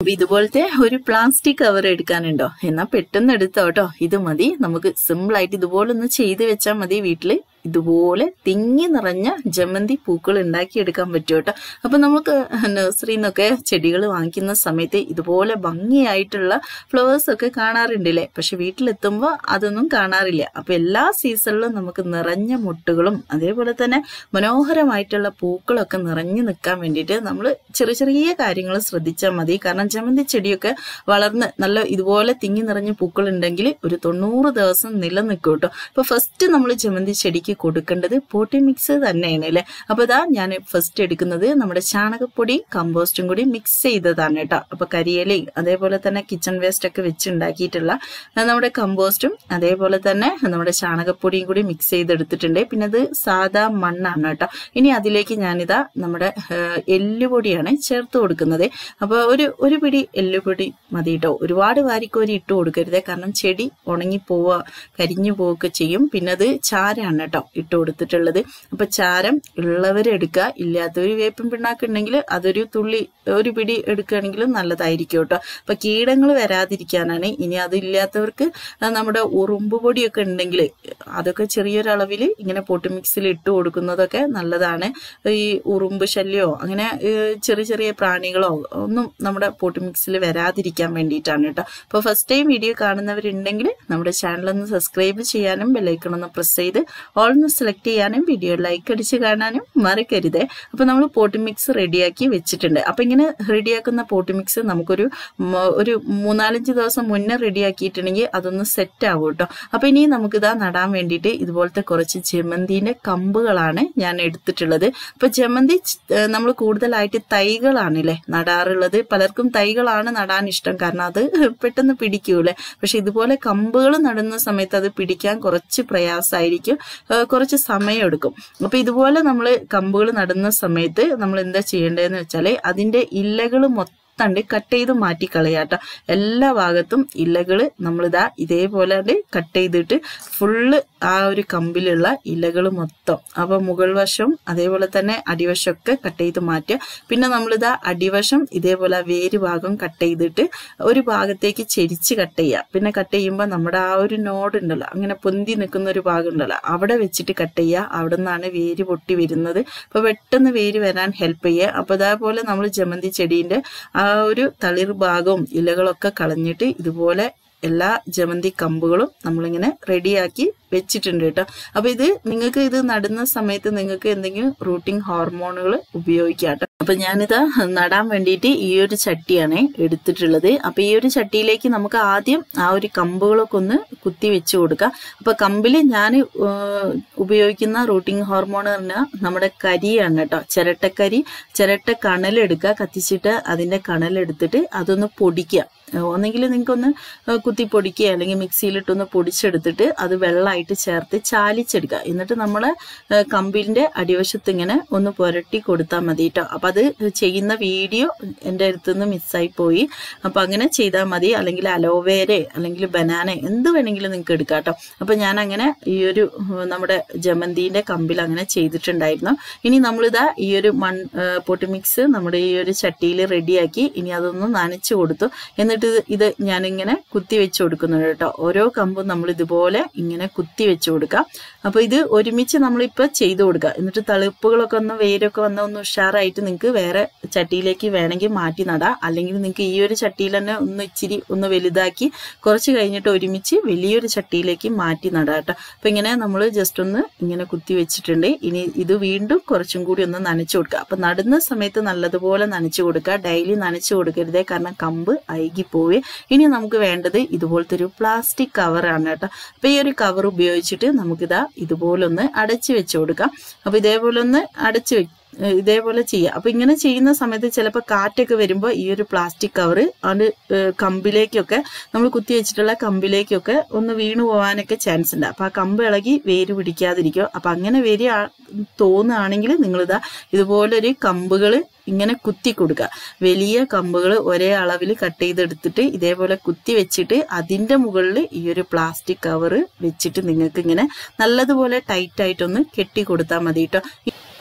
അപ്പൊ ഇതുപോലത്തെ ഒരു പ്ലാസ്റ്റിക് കവർ എടുക്കാനുണ്ടോ എന്നാ പെട്ടെന്ന് എടുത്തോ കേട്ടോ ഇത് മതി നമുക്ക് സിമ്പിൾ ആയിട്ട് ഇതുപോലെ ഒന്ന് ചെയ്ത് വെച്ചാൽ മതി വീട്ടില് ഇതുപോലെ തിങ്ങി നിറഞ്ഞ ജമന്തി പൂക്കൾ ഉണ്ടാക്കിയെടുക്കാൻ പറ്റും കേട്ടോ അപ്പൊ നമുക്ക് നഴ്സറിയിൽ നിന്നൊക്കെ ചെടികൾ വാങ്ങിക്കുന്ന സമയത്ത് ഇതുപോലെ ഭംഗിയായിട്ടുള്ള ഫ്ലവേഴ്സ് ഒക്കെ കാണാറുണ്ടല്ലേ പക്ഷെ വീട്ടിലെത്തുമ്പോൾ അതൊന്നും കാണാറില്ല അപ്പൊ എല്ലാ സീസണിലും നമുക്ക് നിറഞ്ഞ മുട്ടുകളും അതേപോലെ തന്നെ മനോഹരമായിട്ടുള്ള പൂക്കളൊക്കെ നിറഞ്ഞു നിൽക്കാൻ വേണ്ടിയിട്ട് നമ്മൾ ചെറിയ ചെറിയ കാര്യങ്ങൾ ശ്രദ്ധിച്ചാൽ മതി കാരണം ജമന്തി ചെടിയൊക്കെ വളർന്ന് നല്ല ഇതുപോലെ തിങ്ങി നിറഞ്ഞ പൂക്കൾ ഉണ്ടെങ്കിൽ ഒരു തൊണ്ണൂറ് ദിവസം നിലനിൽക്കും കേട്ടോ അപ്പൊ ഫസ്റ്റ് നമ്മൾ ജമന്തി ചെടിക്ക് കൊടുക്കേണ്ടത് പോട്ടി മിക്സ് തന്നെയാണ് അല്ലേ അപ്പൊ ഇതാ ഞാൻ ഫസ്റ്റ് എടുക്കുന്നത് നമ്മുടെ ചാണകപ്പൊടി കമ്പോസ്റ്റും കൂടി മിക്സ് ചെയ്തതാണ് കേട്ടോ അപ്പൊ കരിയിലയും അതേപോലെ തന്നെ കിച്ചൺ വേസ്റ്റ് ഒക്കെ വെച്ച് ഉണ്ടാക്കിയിട്ടുള്ള ആ, നമ്മുടെ കമ്പോസ്റ്റും അതേപോലെ തന്നെ നമ്മുടെ ചാണകപ്പൊടിയും കൂടി മിക്സ് ചെയ്തെടുത്തിട്ടുണ്ട് പിന്നെ അത് സാധാ മണ്ണാണ് കേട്ടോ ഇനി അതിലേക്ക് ഞാനിതാ നമ്മുടെ ആ, എല്ലുപൊടിയാണ് ചേർത്ത് കൊടുക്കുന്നത് അപ്പൊ ഒരു ഒരു പിടി എല്ലുപൊടി മതി കേട്ടോ ഒരുപാട് വാരിക്കോരി ഇട്ട് കൊടുക്കരുത് കാരണം ചെടി ഉണങ്ങി പോവുക കരിഞ്ഞു പോവുകയൊക്കെ ചെയ്യും പിന്നെ അത് ചാരാണ് കേട്ടോ ഇട്ട് കൊടുത്തിട്ടുള്ളത് അപ്പൊ ചാരം ഉള്ളവരെടുക്കുക ഇല്ലാത്തവർ വേപ്പും പിണ്ണാക്ക് ഉണ്ടെങ്കിൽ അതൊരു തുള്ളി ഒരു പിടി എടുക്കുകയാണെങ്കിലും നല്ലതായിരിക്കും കേട്ടോ അപ്പൊ കീടങ്ങൾ വരാതിരിക്കാനാണ് ഇനി അതില്ലാത്തവർക്ക് ആ നമ്മുടെ ഉറുമ്പ് പൊടിയൊക്കെ ഉണ്ടെങ്കിൽ അതൊക്കെ ചെറിയൊരളവിൽ ഇങ്ങനെ പൊട്ടി മിക്സിൽ ഇട്ട് കൊടുക്കുന്നതൊക്കെ നല്ലതാണ് ഈ ഉറുമ്പ് ശല്യമോ അങ്ങനെ ഏഹ്, ചെറിയ ചെറിയ പ്രാണികളോ ഒന്നും നമ്മുടെ പൊട്ടി മിക്സിൽ വരാതിരിക്കാൻ വേണ്ടിയിട്ടാണ് കേട്ടോ അപ്പോൾ ഫസ്റ്റ് ടൈം വീഡിയോ കാണുന്നവരുണ്ടെങ്കിൽ നമ്മുടെ ചാനൽ ഒന്ന് സബ്സ്ക്രൈബ് ചെയ്യാനും ബെല്ലൈക്കൺ ഒന്ന് പ്രസ് ചെയ്ത് ഓൾ ഒന്ന് സെലക്ട് ചെയ്യാനും വീഡിയോ ലൈക്ക് അടിച്ച് കാണാനും മറക്കരുതേ അപ്പോൾ നമ്മൾ പോട്ടി മിക്സ് റെഡിയാക്കി വെച്ചിട്ടുണ്ട് അപ്പോൾ ഇങ്ങനെ റെഡിയാക്കുന്ന പോട്ടി മിക്സ് നമുക്കൊരു മ- ഒരു മൂന്നാലഞ്ച് ദിവസം മുന്നേ റെഡിയാക്കിയിട്ടുണ്ടെങ്കിൽ അതൊന്ന് സെറ്റ് ആവും കേട്ടോ അപ്പോൾ ഇനി നമുക്കിതാ നടാൻ വേണ്ടിയിട്ട് ഇതുപോലത്തെ കുറച്ച് ജമന്തിന്റെ കമ്പുകളാണ് ഞാൻ എടുത്തിട്ടുള്ളത് അപ്പോൾ ജമന്തി നമ്മൾ കൂടുതലായിട്ട് തൈകളാണല്ലേ നടാറുള്ളത് പലർക്കും തൈകളാണ് നടാൻ ഇഷ്ടം കാരണം അത് പെട്ടെന്ന് പിടിക്കൂലേ പക്ഷെ ഇതുപോലെ കമ്പുകൾ നടുന്ന സമയത്ത് അത് പിടിക്കാൻ കുറച്ച് പ്രയാസമായിരിക്കും ഏഹ് കുറച്ച് സമയം എടുക്കും അപ്പൊ ഇതുപോലെ നമ്മൾ കമ്പുകൾ നടുന്ന സമയത്ത് നമ്മൾ എന്താ ചെയ്യേണ്ടതെന്ന് വെച്ചാൽ അതിന്റെ ഇലകൾ മൊത്തം തണ്ട് കട്ട് ചെയ്ത് മാറ്റി കളയാട്ടോ എല്ലാ ഭാഗത്തും ഇലകൾ നമ്മളിതാ ഇതേപോലെ കട്ട് ചെയ്തിട്ട് ഫുള്ള് ആ ഒരു കമ്പിലുള്ള ഇലകൾ മൊത്തം അപ്പൊ മുകൾ വശം അതേപോലെ തന്നെ അടിവശമൊക്കെ കട്ട് ചെയ്ത് മാറ്റുക പിന്നെ നമ്മളിതാ അടിവശം ഇതേപോലെ ആ വേര് ഭാഗം കട്ട് ചെയ്തിട്ട് ഒരു ഭാഗത്തേക്ക് ചെരിച്ച് കട്ട് ചെയ്യുക പിന്നെ കട്ട് ചെയ്യുമ്പോൾ നമ്മുടെ ആ ഒരു നോഡ് ഉണ്ടല്ലോ അങ്ങനെ പൊന്തി നിൽക്കുന്ന ഒരു ഭാഗം ഉണ്ടല്ലോ അവിടെ വെച്ചിട്ട് കട്ട് ചെയ്യുക അവിടെ നിന്നാണ് വേര് പൊട്ടി വരുന്നത് അപ്പൊ പെട്ടെന്ന് വേര് വരാൻ ഹെൽപ്പ് ചെയ്യുക അപ്പൊ അതേപോലെ നമ്മൾ ജമന്തി ചെടീന്റെ ആ ഒരു തളിർ ഭാഗവും ഇലകളൊക്കെ കളഞ്ഞിട്ട് ഇതുപോലെ എല്ലാ ജമന്തി കമ്പുകളും നമ്മളിങ്ങനെ റെഡിയാക്കി വെച്ചിട്ടുണ്ട് കേട്ടോ അപ്പൊ ഇത് നിങ്ങൾക്ക് ഇത് നടുന്ന സമയത്ത് നിങ്ങൾക്ക് എന്തെങ്കിലും റൂട്ടിംഗ് ഹോർമോണുകൾ ഉപയോഗിക്കാം കേട്ടോ അപ്പൊ ഞാനിത് നടാൻ വേണ്ടിയിട്ട് ഈ ഒരു ചട്ടിയാണ് എടുത്തിട്ടുള്ളത് അപ്പൊ ഈ ഒരു ചട്ടിയിലേക്ക് നമുക്ക് ആദ്യം ആ ഒരു കമ്പുകളൊക്കെ ഒന്ന് കുത്തി വെച്ച് കൊടുക്കാം അപ്പൊ കമ്പിൽ ഞാൻ ഉപയോഗിക്കുന്ന റൂട്ടിംഗ് ഹോർമോൺ പറഞ്ഞാൽ നമ്മുടെ കരിയാണ് കേട്ടോ ചിരട്ടക്കരി ചിരട്ട കണലെടുക്കുക കത്തിച്ചിട്ട് അതിന്റെ കണലെടുത്തിട്ട് അതൊന്ന് പൊടിക്കുക ഒന്നെങ്കിൽ നിങ്ങൾക്കൊന്ന് കുത്തി പൊടിക്കുക അല്ലെങ്കിൽ മിക്സിയിലിട്ടൊന്ന് പൊടിച്ചെടുത്തിട്ട് അത് വെള്ളമായിട്ട് ചേർത്ത് ചാലിച്ചെടുക്കുക എന്നിട്ട് നമ്മൾ കമ്പിന്റെ അടിവശത്ത് ഇങ്ങനെ ഒന്ന് പുരട്ടി കൊടുത്താൽ മതി കേട്ടോ അപ്പം അത് ചെയ്യുന്ന വീഡിയോ എൻ്റെ അടുത്തുനിന്ന് മിസ്സായി പോയി അപ്പം അങ്ങനെ ചെയ്താൽ മതി അല്ലെങ്കിൽ അലോവേര അല്ലെങ്കിൽ ബനാന എന്ത് വേണമെങ്കിലും നിങ്ങൾക്ക് എടുക്കാം കേട്ടോ അപ്പം ഞാൻ അങ്ങനെ ഈ ഒരു ഉം, നമ്മുടെ ജമന്തിന്റെ കമ്പിൽ അങ്ങനെ ചെയ്തിട്ടുണ്ടായിരുന്നു ഇനി നമ്മളിതാ ഈ ഒരു മൺ പൊട്ടി മിക്സ് നമ്മുടെ ഈ ഒരു ചട്ടിയിൽ റെഡിയാക്കി ഇനി അതൊന്ന് നനച്ചു കൊടുത്തു എന്നിട്ട് ഇത് ഇത് ഞാനിങ്ങനെ കുത്തി വെച്ച് കൊടുക്കുന്നുണ്ട് കേട്ടോ ഓരോ കമ്പും നമ്മൾ ഇതുപോലെ ഇങ്ങനെ കുത്തി വെച്ച് കൊടുക്കാം അപ്പൊ ഇത് ഒരുമിച്ച് നമ്മളിപ്പോ ചെയ്തു കൊടുക്കുക എന്നിട്ട് തളിപ്പുകളൊക്കെ ഒന്ന് വേരൊക്കെ വന്ന ഒന്ന് ഉഷാറായിട്ട് നിങ്ങൾക്ക് വേറെ ചട്ടിയിലേക്ക് വേണമെങ്കിൽ മാറ്റി നടാം അല്ലെങ്കിൽ നിങ്ങൾക്ക് ഈ ഒരു ചട്ടിയിൽ തന്നെ ഒന്ന് ഇച്ചിരി ഒന്ന് വലുതാക്കി കുറച്ച് കഴിഞ്ഞിട്ട് ഒരുമിച്ച് വലിയൊരു ചട്ടിയിലേക്ക് മാറ്റി നടാം കേട്ടോ അപ്പൊ ഇങ്ങനെ നമ്മൾ ജസ്റ്റ് ഒന്ന് ഇങ്ങനെ കുത്തി വെച്ചിട്ടുണ്ട് ഇനി ഇത് വീണ്ടും കുറച്ചും കൂടി ഒന്ന് നനച്ചു കൊടുക്കുക അപ്പൊ നടുന്ന സമയത്ത് നല്ലതുപോലെ നനച്ചു കൊടുക്കുക ഡെയിലി നനച്ചു കൊടുക്കരുതേ കാരണം കമ്പ് അഴുകി പോവേ ഇനി നമുക്ക് വേണ്ടത് ഇതുപോലത്തെ ഒരു പ്ലാസ്റ്റിക് കവറാണ് കേട്ടോ അപ്പൊ ഈ ഒരു കവർ ഉപയോഗിച്ചിട്ട് നമുക്കിതാ ഇതുപോലെ ഒന്ന് അടച്ചു വെച്ച് കൊടുക്കാം അപ്പൊ ഇതേപോലെ ഒന്ന് അടച്ചു വെ ഏഹ് ഇതേപോലെ ചെയ്യാം അപ്പൊ ഇങ്ങനെ ചെയ്യുന്ന സമയത്ത് ചിലപ്പോൾ കാറ്റൊക്കെ വരുമ്പോൾ ഈ ഒരു പ്ലാസ്റ്റിക് കവർ അത് ഏഹ് കമ്പിലേക്കൊക്കെ നമ്മൾ കുത്തി വെച്ചിട്ടുള്ള കമ്പിലേക്കൊക്കെ ഒന്ന് വീണു പോകാനൊക്കെ ചാൻസ് ഉണ്ട് അപ്പൊ ആ കമ്പ് ഇളകി വേര് പിടിക്കാതിരിക്കും അപ്പൊ അങ്ങനെ വേര് ആ- തോന്നുകയാണെങ്കിൽ നിങ്ങളിതാ ഇതുപോലൊരു കമ്പുകൾ ഇങ്ങനെ കുത്തി കൊടുക്കുക വലിയ കമ്പുകൾ ഒരേ അളവിൽ കട്ട് ചെയ്തെടുത്തിട്ട് ഇതേപോലെ കുത്തി വെച്ചിട്ട് അതിന്റെ മുകളിൽ ഈ ഒരു പ്ലാസ്റ്റിക് കവർ വെച്ചിട്ട് നിങ്ങൾക്ക് ഇങ്ങനെ നല്ലതുപോലെ ടൈറ്റ് ആയിട്ടൊന്ന് കെട്ടി കൊടുത്താൽ മതി കേട്ടോ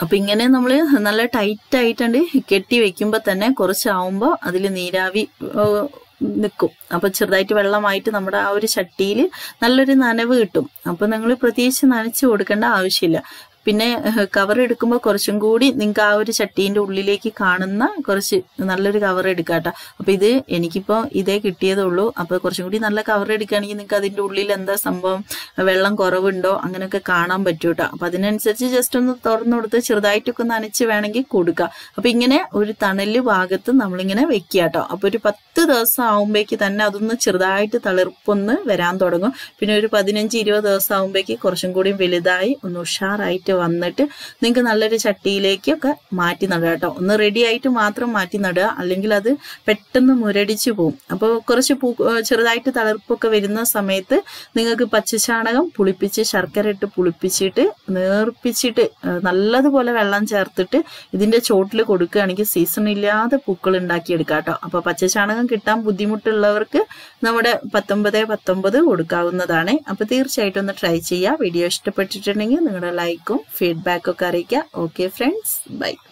അപ്പൊ ഇങ്ങനെ നമ്മൾ നല്ല ടൈറ്റ് ആയിട്ടുണ്ട് കെട്ടി വെക്കുമ്പോൾ തന്നെ കുറച്ചാവുമ്പോൾ അതിൽ നീരാവി നിൽക്കും അപ്പൊ ചെറുതായിട്ട് വെള്ളമായിട്ട് നമ്മുടെ ആ ഒരു ചട്ടിയിൽ നല്ലൊരു നനവ് കിട്ടും അപ്പൊ നിങ്ങൾ പ്രത്യേകിച്ച് നനച്ചു കൊടുക്കേണ്ട ആവശ്യമില്ല പിന്നെ കവർ എടുക്കുമ്പോൾ കുറച്ചും കൂടി നിങ്ങൾക്ക് ആ ഒരു ചട്ടീൻ്റെ ഉള്ളിലേക്ക് കാണുന്ന കുറച്ച് നല്ലൊരു കവർ എടുക്കാം കേട്ടോ അപ്പോൾ ഇത് എനിക്കിപ്പോൾ ഇതേ കിട്ടിയതേ ഉള്ളൂ അപ്പോൾ കുറച്ചും കൂടി നല്ല കവർ എടുക്കുകയാണെങ്കിൽ നിങ്ങൾക്ക് അതിൻ്റെ ഉള്ളിൽ എന്താ സംഭവം വെള്ളം കുറവുണ്ടോ അങ്ങനെയൊക്കെ കാണാൻ പറ്റും കേട്ടോ അപ്പോൾ അതിനനുസരിച്ച് ജസ്റ്റ് ഒന്ന് തുറന്നു കൊടുത്ത് ചെറുതായിട്ടൊക്കെ നനച്ച് വേണമെങ്കിൽ കൊടുക്കുക അപ്പോൾ ഇങ്ങനെ ഒരു തണല് ഭാഗത്ത് നമ്മളിങ്ങനെ വെക്കുക കേട്ടോ അപ്പോൾ ഒരു പത്ത് ദിവസം ആകുമ്പോഴേക്ക് തന്നെ അതൊന്ന് ചെറുതായിട്ട് തളിർപ്പൊന്ന് വരാൻ തുടങ്ങും പിന്നെ ഒരു പതിനഞ്ച് ഇരുപത് ദിവസം ആകുമ്പോഴേക്ക് കുറച്ചും കൂടി വലുതായി ഒന്ന് ഉഷാറായിട്ട് വന്നിട്ട് നിങ്ങൾക്ക് നല്ലൊരു ചട്ടിയിലേക്കൊക്കെ മാറ്റി നടുക കേട്ടോ ഒന്ന് റെഡി ആയിട്ട് മാത്രം മാറ്റി നടുക അല്ലെങ്കിൽ അത് പെട്ടെന്ന് മുരടിച്ചു പോകും അപ്പോൾ കുറച്ച് പൂ ചെറുതായിട്ട് തളിർപ്പൊക്കെ വരുന്ന സമയത്ത് നിങ്ങൾക്ക് പച്ചച്ചാണകം പുളിപ്പിച്ച് ശർക്കര ഇട്ട് പുളിപ്പിച്ചിട്ട് നേർപ്പിച്ചിട്ട് നല്ലതുപോലെ വെള്ളം ചേർത്തിട്ട് ഇതിന്റെ ചോട്ടിൽ കൊടുക്കുകയാണെങ്കിൽ സീസൺ ഇല്ലാതെ പൂക്കൾ ഉണ്ടാക്കിയെടുക്കാം കേട്ടോ അപ്പോൾ പച്ചച്ചാണകം കിട്ടാൻ ബുദ്ധിമുട്ടുള്ളവർക്ക് നമ്മുടെ പത്തൊമ്പത് പത്തൊമ്പത് കൊടുക്കാവുന്നതാണ് അപ്പോൾ തീർച്ചയായിട്ടും ഒന്ന് ട്രൈ ചെയ്യുക വീഡിയോ ഇഷ്ടപ്പെട്ടിട്ടുണ്ടെങ്കിൽ നിങ്ങളുടെ ലൈക്കും ഫീഡ്ബാക്കും ഒക്കെ അറിയിക്കുക ഓക്കെ ഫ്രണ്ട്സ് ബൈ